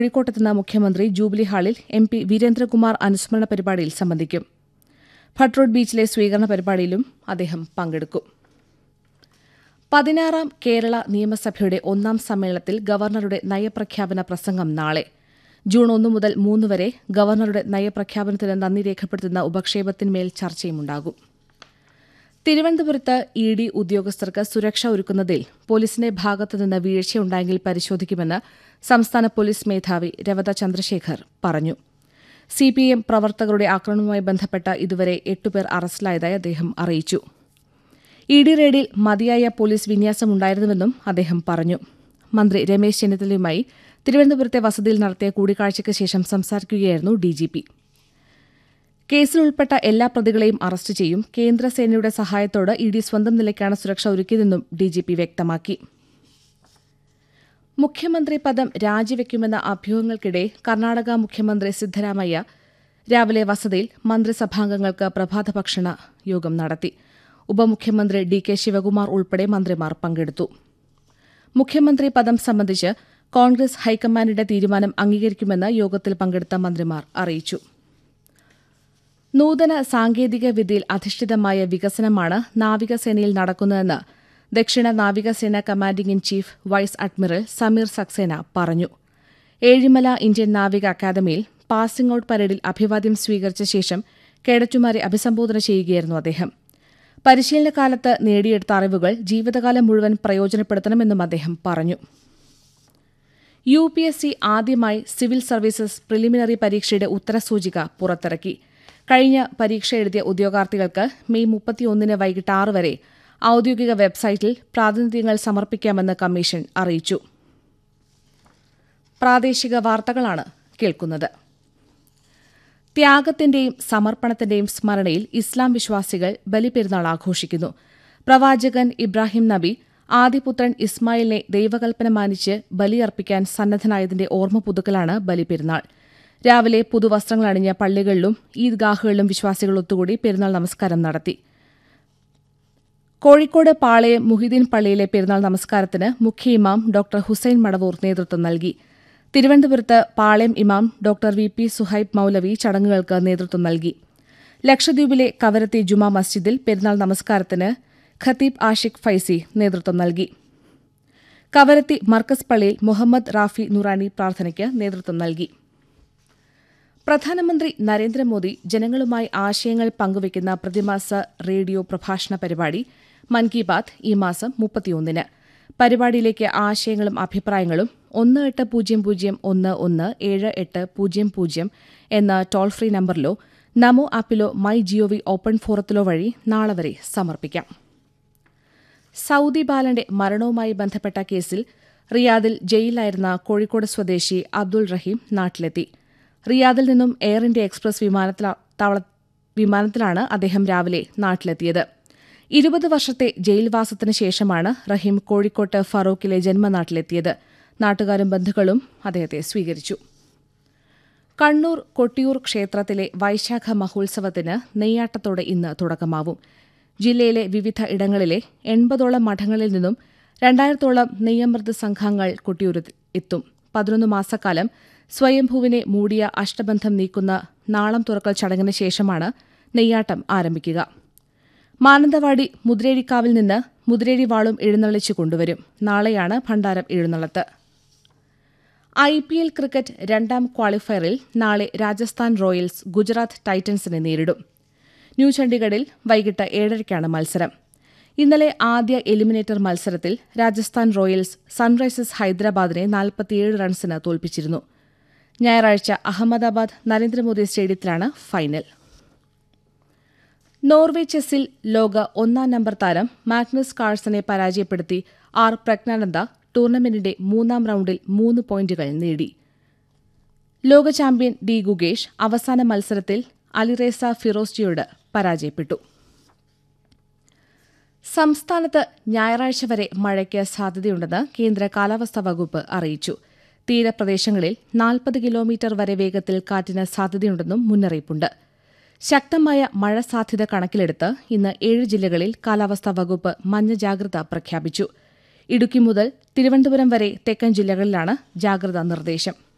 കോഴിക്കോട്ടെത്തുന്ന മുഖ്യമന്ത്രി ജൂബിലി ഹാളിൽ M P Veerendrakumar അനുസ്മരണ പരിപാടിയിൽ സംബന്ധിക്കും ഭട്ട്രോഡ് ബീച്ചിലെ സ്വീകരണ പരിപാടിയിലും അദ്ദേഹം പങ്കെടുക്കും പതിനാറാം കേരള നിയമസഭയുടെ ഒന്നാം സമ്മേളനത്തിൽ ഗവർണറുടെ നയപ്രഖ്യാപന പ്രസംഗം നാളെ ജൂൺ ഒന്ന് മുതൽ മൂന്ന് വരെ ഗവർണറുടെ നയപ്രഖ്യാപനത്തിന് നന്ദി രേഖപ്പെടുത്തുന്ന ഉപക്ഷേപത്തിന്മേൽ ചർച്ചയുമുണ്ടാകും തിരുവനന്തപുരത്ത് ഇ ഡി ഉദ്യോഗസ്ഥർക്ക് സുരക്ഷ ഒരുക്കുന്നതിൽ പോലീസിന്റെ ഭാഗത്തുനിന്ന് വീഴ്ചയുണ്ടായെങ്കിൽ പരിശോധിക്കുമെന്ന് സംസ്ഥാന പോലീസ് മേധാവി രവത ചന്ദ്രശേഖർ പറഞ്ഞു സിപിഎം പ്രവർത്തകരുടെ ആക്രമണവുമായി ബന്ധപ്പെട്ട ഇതുവരെ എട്ടുപേർ അറസ്റ്റിലായതായി അദ്ദേഹം അറിയിച്ചു ഇ ഡി റെയ്ഡിൽ മതിയായ പോലീസ് വിന്യാസമുണ്ടായിരുന്നുവെന്നും അദ്ദേഹം പറഞ്ഞു മന്ത്രി രമേശ് ചെന്നിത്തലയുമായി തിരുവനന്തപുരത്തെ വസതിയിൽ നടത്തിയ കൂടിക്കാഴ്ചയ്ക്ക് ശേഷം സംസാരിക്കുകയായിരുന്നു ഡിജിപി കേസിൽ ഉൾപ്പെട്ട എല്ലാ പ്രതികളെയും അറസ്റ്റ് ചെയ്യും കേന്ദ്രസേനയുടെ സഹായത്തോടെ ഇ ഡി സ്വന്തം നിലയ്ക്കാണ് സുരക്ഷ ഒരുക്കിയതെന്നും ഡിജിപി വ്യക്തമാക്കി മുഖ്യമന്ത്രി പദം രാജിവെക്കുമെന്ന അഭ്യൂഹങ്ങൾക്കിടെ കർണാടക മുഖ്യമന്ത്രി സിദ്ധരാമയ്യ രാവിലെ വസതിയിൽ മന്ത്രിസഭാംഗങ്ങൾക്ക് പ്രഭാത ഭക്ഷണ യോഗം നടത്തി ഉപമുഖ്യമന്ത്രി ഡി കെ ശിവകുമാർ ഉൾപ്പെടെ മന്ത്രിമാർ പങ്കെടുത്തു മുഖ്യമന്ത്രി പദം സംബന്ധിച്ച് കോൺഗ്രസ് ഹൈക്കമാൻഡിന്റെ തീരുമാനം അംഗീകരിക്കുമെന്ന് യോഗത്തിൽ പങ്കെടുത്ത മന്ത്രിമാർ അറിയിച്ചു നൂതന സാങ്കേതിക വിദ്യയിൽ അധിഷ്ഠിതമായ വികസനമാണ് നാവികസേനയിൽ നടക്കുന്നതെന്ന് ദക്ഷിണ നാവികസേന commanding in chief vice admiral Sameer Saxena പറഞ്ഞു ഏഴിമല ഇന്ത്യൻ നാവിക അക്കാദമിയിൽ പാസിംഗ് ഔട്ട് പരേഡിൽ അഭിവാദ്യം സ്വീകരിച്ച ശേഷം കേഡറ്റുമാരെ അഭിസംബോധന ചെയ്യുകയായിരുന്നു അദ്ദേഹം പരിശീലനകാലത്ത് നേടിയെടുത്ത അറിവുകൾ ജീവിതകാലം മുഴുവൻ പ്രയോജനപ്പെടുത്തണമെന്നും അദ്ദേഹം പറഞ്ഞു യു പി എസ് സി ആദ്യമായി സിവിൽ സർവീസസ് പ്രിലിമിനറി പരീക്ഷയുടെ ഉത്തരസൂചിക പുറത്തിറക്കി കഴിഞ്ഞ പരീക്ഷ എഴുതിയ ഉദ്യോഗാർത്ഥികൾക്ക് മെയ് മുപ്പത്തിയൊന്നിന് വൈകിട്ട് ആറ് വരെ ഔദ്യോഗിക വെബ്സൈറ്റിൽ പ്രാതിനിധ്യങ്ങൾ സമർപ്പിക്കാമെന്ന് കമ്മീഷൻ അറിയിച്ചു പ്രാദേശിക വാർത്തകളാണ് കേൾക്കുന്നത് ത്യാഗത്തിന്റെയും സമർപ്പണത്തിന്റെയും സ്മരണയിൽ ഇസ്ലാം വിശ്വാസികൾ ബലിപെരുന്നാൾ ആഘോഷിക്കുന്നു പ്രവാചകൻ ഇബ്രാഹിം നബി ആദിപുത്രൻ ഇസ്മായിലിനെ ദൈവകൽപ്പന മാനിച്ച് ബലിയർപ്പിക്കാൻ സന്നദ്ധനായതിന്റെ ഓർമ്മ പുതുക്കലാണ് ബലിപെരുന്നാൾ രാവിലെ പുതുവസ്ത്രങ്ങൾ അണിഞ്ഞ പള്ളികളിലും ഈദ്ഗാഹുകളിലും വിശ്വാസികൾ ഒത്തുകൂടി പെരുന്നാൾ നമസ്കാരം നടത്തി കോഴിക്കോട് പാളയം മുഹിദ്ദീൻ പള്ളിയിലെ പെരുന്നാൾ നമസ്കാരത്തിന് മുഖ്യ ഇമാം ഡോക്ടർ ഹുസൈൻ മടവൂർ നേതൃത്വം നൽകി തിരുവനന്തപുരത്ത് പാളയം ഇമാം ഡോക്ടർ വി പി സുഹൈബ് മൌലവി ചടങ്ങുകൾക്ക് നേതൃത്വം നൽകി ലക്ഷദ്വീപിലെ കവരത്തി ജുമാ മസ്ജിദിൽ പെരുന്നാൾ നമസ്കാരത്തിന് ഖത്തീബ് ആഷിഖ് ഫൈസി നേതൃത്വം നൽകി കവരത്തി മർക്കസ് പള്ളിയിൽ മുഹമ്മദ് റാഫി നുറാനി പ്രാർത്ഥനയ്ക്ക് നേതൃത്വം നൽകി പ്രധാനമന്ത്രി നരേന്ദ്രമോദി ജനങ്ങളുമായി ആശയങ്ങൾ പങ്കുവയ്ക്കുന്ന പ്രതിമാസ റേഡിയോ പ്രഭാഷണ പരിപാടി മൻ കി ബാത് ഈ മാസം മുപ്പത്തിയൊന്നിന് പരിപാടിയിലേക്ക് ആശയങ്ങളും അഭിപ്രായങ്ങളും ഒന്ന് എട്ട് പൂജ്യം പൂജ്യം ഒന്ന് ഒന്ന് ഏഴ് എട്ട് പൂജ്യം പൂജ്യം എന്ന ടോൾ ഫ്രീ നമ്പറിലോ നമോ ആപ്പിലോ മൈ ജിഒവി ഓപ്പൺ ഫോറത്തിലോ വഴി നാളെ വരെ സമർപ്പിക്കാം സൌദി ബാലന്റെ മരണവുമായി ബന്ധപ്പെട്ട കേസിൽ റിയാദിൽ ജയിലിലായിരുന്ന കോഴിക്കോട് സ്വദേശി അബ്ദുൾ റഹീം നാട്ടിലെത്തി റിയാദിൽ നിന്നും എയർ ഇന്ത്യ എക്സ്പ്രസ് വിമാനത്തിലാണ് അദ്ദേഹം രാവിലെ നാട്ടിലെത്തിയത് ഇരുപത് വർഷത്തെ ജയിൽവാസത്തിന് ശേഷമാണ് റഹീം കോഴിക്കോട്ട് ഫറൂഖിലെ ജന്മനാട്ടിലെത്തിയത് നാട്ടുകാരും ബന്ധുക്കളും അദ്ദേഹത്തെ സ്വീകരിച്ചു കണ്ണൂർ കൊട്ടിയൂർ ക്ഷേത്രത്തിലെ വൈശാഖ മഹോത്സവത്തിന് നെയ്യാട്ടത്തോടെ ഇന്ന് തുടക്കമാവും ജില്ലയിലെ വിവിധ ഇടങ്ങളിലെ എൺപതോളം മഠങ്ങളിൽ നിന്നും രണ്ടായിരത്തോളം നെയ്യമൃത് സംഘങ്ങൾ കൊട്ടിയൂരിൽ എത്തും പതിനൊന്ന് മാസക്കാലം സ്വയംഭൂവിനെ മൂടിയ അഷ്ടബന്ധം നീക്കുന്ന നാളം തുറക്കൽ ചടങ്ങിന് ശേഷമാണ് നെയ്യാട്ടം ആരംഭിക്കുക മാനന്തവാടി മുതിരേഴിക്കാവിൽ നിന്ന് മുതിരേഴി വാളും എഴുന്നള്ളിച്ചു കൊണ്ടുവരും നാളെയാണ് ഭണ്ഡാരം എഴുന്നള്ളത്ത് ഐ പി എൽ ക്രിക്കറ്റ് രണ്ടാം ക്വാളിഫയറിൽ നാളെ രാജസ്ഥാൻ റോയൽസ് ഗുജറാത്ത് ടൈറ്റൻസിനെ നേരിടും ന്യൂ ചണ്ഡീഗഡിൽ വൈകിട്ട് ഏഴരയ്ക്കാണ് മത്സരം ഇന്നലെ ആദ്യ എലിമിനേറ്റർ മത്സരത്തിൽ രാജസ്ഥാൻ റോയൽസ് സൺറൈസേഴ്സ് ഹൈദരാബാദിനെ നാൽപ്പത്തിയേഴ് റൺസിന് തോൽപ്പിച്ചിരുന്നു ഞായറാഴ്ച അഹമ്മദാബാദ് നരേന്ദ്രമോദി സ്റ്റേഡിയത്തിലാണ് ഫൈനൽ നോർവേ ചെസ്സിൽ ലോക ഒന്നാം നമ്പർ താരം മാഗ്നസ് കാൾസനെ പരാജയപ്പെടുത്തി ആർ പ്രജ്ഞാനന്ദ ടൂർണമെന്റിന്റെ മൂന്നാം റൌണ്ടിൽ മൂന്ന് പോയിന്റുകൾ നേടി ലോക ചാമ്പ്യൻ ഡി ഗുഗേഷ് അവസാന മത്സരത്തിൽ അലിറേസ ഫിറോസ്റ്റിയോട് പരാജയപ്പെട്ടു സംസ്ഥാനത്ത് ഞായറാഴ്ച വരെ മഴയ്ക്ക് സാധ്യതയുണ്ടെന്ന് കേന്ദ്ര കാലാവസ്ഥാ വകുപ്പ് അറിയിച്ചു തീരപ്രദേശങ്ങളിൽ നാൽപ്പത് കിലോമീറ്റർ വരെ വേഗത്തിൽ കാറ്റിന് സാധ്യതയുണ്ടെന്നും മുന്നറിയിപ്പുണ്ട് ശക്തമായ മഴ സാധ്യത കണക്കിലെടുത്ത് ഇന്ന് ഏഴ് ജില്ലകളിൽ കാലാവസ്ഥാ വകുപ്പ് മഞ്ഞ ജാഗ്രത പ്രഖ്യാപിച്ചു ഇടുക്കി മുതൽ തിരുവനന്തപുരം വരെ തെക്കൻ ജില്ലകളിലാണ് ജാഗ്രതാ നിർദ്ദേശം